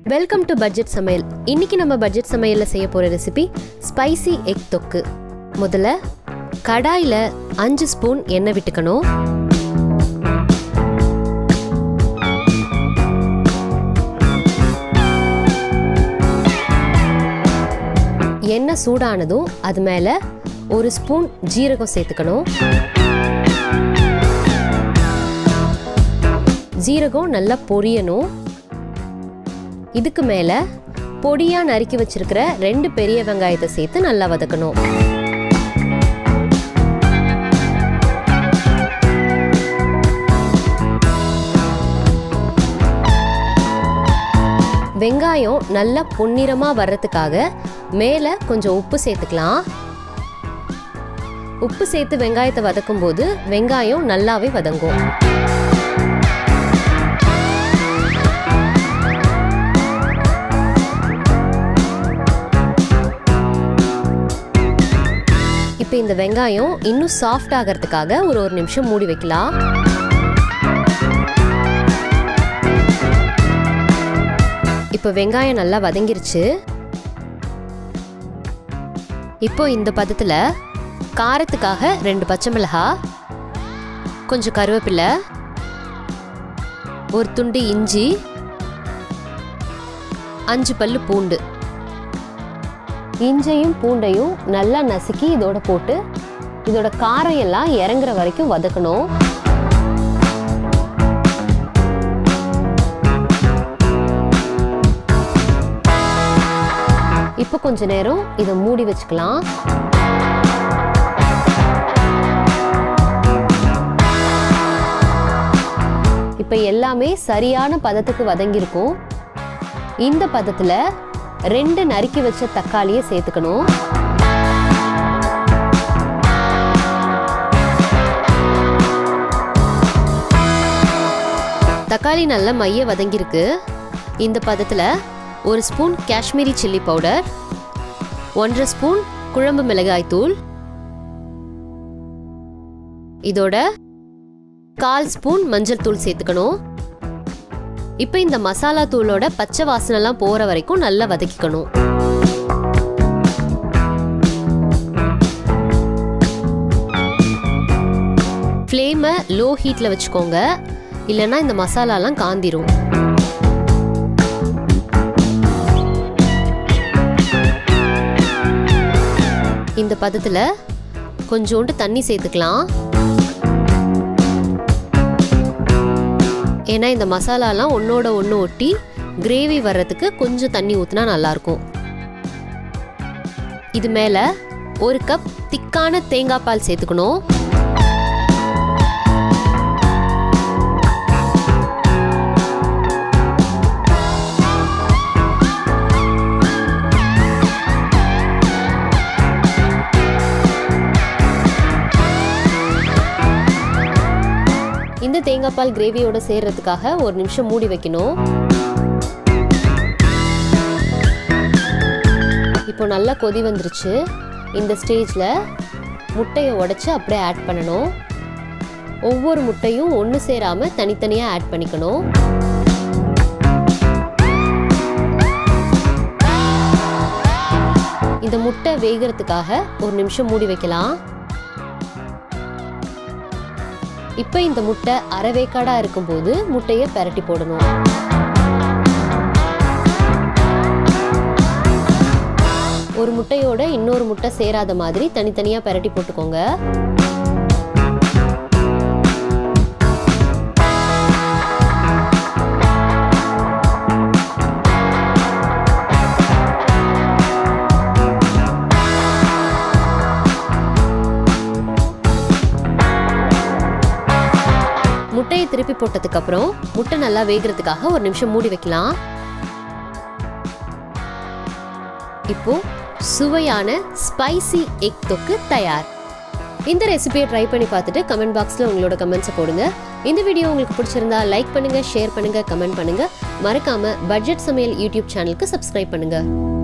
welcome to budget சமையல் இன்னைக்கு நம்ம பட்ஜெட் சமையலில் செய்ய போகிற ரெசிபி ஸ்பைசி எக் தொக்கு முதல்ல கடாயில் அஞ்சு ஸ்பூன் எண்ணெய் விட்டுக்கணும் எண்ணெய் சூடானதும் அது மேலே ஒரு ஸ்பூன் ஜீரகம் சேர்த்துக்கணும் ஜீரகம் நல்லா பொரியணும் இதுக்கு மேலே பொடியாக நறுக்கி வச்சிருக்கிற ரெண்டு பெரிய வெங்காயத்தை சேர்த்து நல்லா வதக்கணும் வெங்காயம் நல்லா பொன்னிறமாக வர்றதுக்காக மேலே கொஞ்சம் உப்பு சேர்த்துக்கலாம் உப்பு சேர்த்து வெங்காயத்தை வதக்கும் போது வெங்காயம் நல்லாவே வதங்கும் இப்போ இந்த வெங்காயம் இன்னும் சாஃப்ட் ஆகிறதுக்காக ஒரு ஒரு நிமிஷம் மூடி வைக்கலாம் இப்போ வெங்காயம் நல்லா வதங்கிருச்சு இப்போ இந்த பதத்தில் காரத்துக்காக ரெண்டு பச்சை மிளகாய் கொஞ்சம் கருவேப்பிலை ஒரு துண்டு இஞ்சி அஞ்சு பல்லு பூண்டு இஞ்சையும் பூண்டையும் நல்லா நசுக்கி இதோட போட்டு இதோட காரம் எல்லாம் இறங்குற வரைக்கும் வதக்கணும் இப்போ கொஞ்ச நேரம் இதை மூடி வச்சுக்கலாம் இப்போ எல்லாமே சரியான பதத்துக்கு வதங்கியிருக்கும் இந்த பதத்தில் ரெண்டு நறுக்கி வச்ச தக்காளியை சேர்த்துக்கணும் தக்காளி நல்லா மைய வதங்கியிருக்கு இந்த பதத்தில் ஒரு ஸ்பூன் காஷ்மீரி சில்லி பவுடர் ஒன்றரை ஸ்பூன் குழம்பு மிளகாய் தூள் இதோட கால் ஸ்பூன் மஞ்சள் தூள் சேர்த்துக்கணும் இப்போ இந்த மசாலா தூளோட பச்சை வாசனைலாம் போகிற வரைக்கும் நல்லா வதக்கிக்கணும் ஃப்ளேமை லோ ஹீட்டில் வச்சுக்கோங்க இல்லைன்னா இந்த மசாலாலாம் காந்திரும் இந்த பதத்தில் கொஞ்சோண்டு தண்ணி சேர்த்துக்கலாம் ஏன்னா இந்த மசாலாலாம் ஒன்றோட ஒன்று ஒட்டி கிரேவி வர்றதுக்கு கொஞ்சம் தண்ணி ஊற்றினா நல்லாயிருக்கும் இது மேலே ஒரு கப் திக்கான தேங்காய் பால் சேர்த்துக்கணும் இந்த தேங்காய் பால் கிரேவியோட சேர்றதுக்காக ஒரு நிமிஷம் மூடி வைக்கணும் இப்போ நல்லா கொதி வந்துருச்சு இந்த ஸ்டேஜில் முட்டையை உடச்சி அப்படியே ஆட் பண்ணணும் ஒவ்வொரு முட்டையும் ஒன்று சேராமல் தனித்தனியாக ஆட் பண்ணிக்கணும் இந்த முட்டை வேகிறதுக்காக ஒரு நிமிஷம் மூடி வைக்கலாம் இப்போ இந்த முட்டை அரைவேக்காடாக இருக்கும்போது முட்டையை பெரட்டி போடணும் ஒரு முட்டையோட இன்னொரு முட்டை சேராத மாதிரி தனித்தனியாக பெரட்டி போட்டுக்கோங்க முட்டையை திருப்பி போட்டதுக்கு அப்புறம் முட்டை நல்லா வேகிறதுக்காக ஒரு நிமிஷம் மூடி வைக்கலாம் இப்போ சுவையான ஸ்பைசி எக் தொக்கு தயார் இந்த ரெசிபியை ட்ரை பண்ணி பார்த்துட்டு கமெண்ட் பாக்ஸில் உங்களோட கமெண்ட்ஸை போடுங்க இந்த வீடியோ உங்களுக்கு பிடிச்சிருந்தா லைக் பண்ணுங்க ஷேர் பண்ணுங்க கமெண்ட் பண்ணுங்க மறக்காம பட்ஜெட் சமையல் யூடியூப் சேனலுக்கு சப்ஸ்கிரைப் பண்ணுங்க